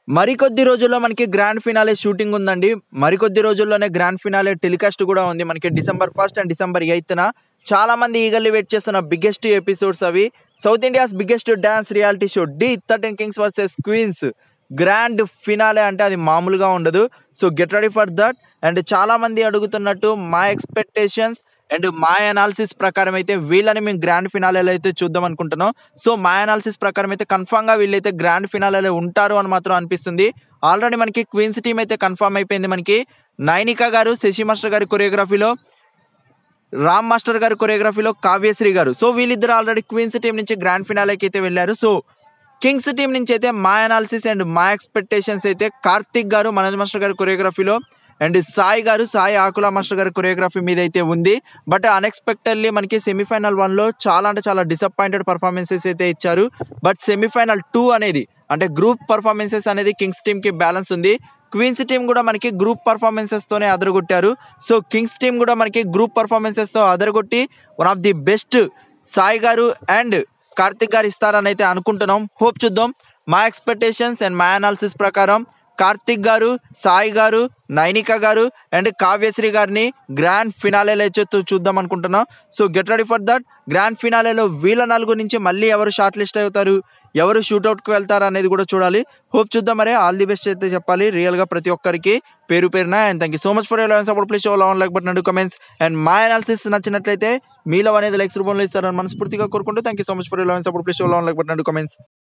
మరికొద్ది రోజుల్లో మనకి గ్రాండ్ ఫినాలే షూటింగ్ ఉందండి మరికొద్ది రోజుల్లోనే గ్రాండ్ ఫినాలే టెలికాస్ట్ కూడా ఉంది మనకి డిసెంబర్ ఫస్ట్ అండ్ డిసెంబర్ ఎయిత్న చాలా మంది ఈగల్లీ వెయిట్ చేస్తున్న బిగ్గెస్ట్ ఎపిసోడ్స్ అవి south India's biggest dance reality show D thirteen kings versus queens grand finale అంటే అది మామూలుగా ఉండదు so get ready for that and చాలా మంది అడుగుతున్నట్టు మా ఎక్స్పెక్టేషన్స్ అండ్ మా అనాలిసిస్ ప్రకారం అయితే వీళ్ళని మేము గ్రాండ్ ఫినాలేలో అయితే చూద్దాం అనుకుంటున్నాం సో మా అనాలిసిస్ ప్రకారం అయితే కన్ఫామ్గా వీళ్ళైతే గ్రాండ్ ఫినాలేలో ఉంటారు అని మాత్రం అనిపిస్తుంది ఆల్రెడీ మనకి క్వీన్స్ టీం అయితే కన్ఫామ్ అయిపోయింది మనకి నైనికా గారు శశి మాస్టర్ గారి కొరియోగ్రఫీలో రామ్ మాస్టర్ గారి కొరియోగ్రఫీలో కావ్యశ్రీ గారు సో వీళ్ళిద్దరు ఆల్రెడీ క్వీన్స్ టీం నుంచి గ్రాండ్ ఫినాలేకి అయితే వెళ్ళారు సో కింగ్స్ టీం నుంచి అయితే మా అనాలిసిస్ అండ్ మా ఎక్స్పెక్టేషన్స్ అయితే కార్తిక్ గారు మనోజ్ మాస్టర్ గారి కొరియోగ్రఫీలో అండ్ సాయి గారు సాయి ఆకుల మాస్టర్ గారి కొరియోగ్రఫీ మీద అయితే ఉంది బట్ అన్ఎక్స్పెక్టెడ్లీ మనకి సెమీఫైనల్ వన్లో చాలా అంటే చాలా డిసప్పాయింటెడ్ పర్ఫార్మెన్సెస్ అయితే ఇచ్చారు బట్ సెమీఫైనల్ టూ అనేది అంటే గ్రూప్ పర్ఫార్మెన్సెస్ అనేది కింగ్స్ టీంకి బ్యాలెన్స్ ఉంది క్వీన్స్ టీం కూడా మనకి గ్రూప్ పర్ఫార్మెన్సెస్తోనే అదరగొట్టారు సో కింగ్స్ టీం కూడా మనకి గ్రూప్ పర్ఫార్మెన్సెస్తో అదరగొట్టి one of the best Sai garu and Karthik గారు ఇస్తారని అయితే అనుకుంటున్నాం హోప్ చూద్దాం మా ఎక్స్పెక్టేషన్స్ అండ్ మా అనాలిసిస్ ప్రకారం కార్తిక్ గారు సాయి గారు నైనిక గారు అండ్ కావ్యశ్రీ గారిని గ్రాండ్ ఫినాలేలో అయితే చూ- చూద్దాం అనుకుంటున్నాం so get ready for that grand ఫినాలేలో వీళ్ళ నలుగురు నుంచి మళ్ళీ ఎవరు షార్ట్ లిస్ట్ అవుతారు ఎవరు షూట్అవుట్కి వెళ్తారు అనేది కూడా చూడాలి హోప్ చూద్దాం మరి ఆల్ ది బెస్ట్ అయితే చెప్పాలి రియల్గా ప్రతి ఒక్కరికి పేరు పేరున and thank you so much for your support please show love like button comments and మా అనాలిసిస్ నచ్చినట్లయితే మీలో అనేది లైక్స్ రూపంలో ఇస్తారని మనస్ఫూర్తిగా కోరుకుంటూ thank you so much for your support please show love like button comments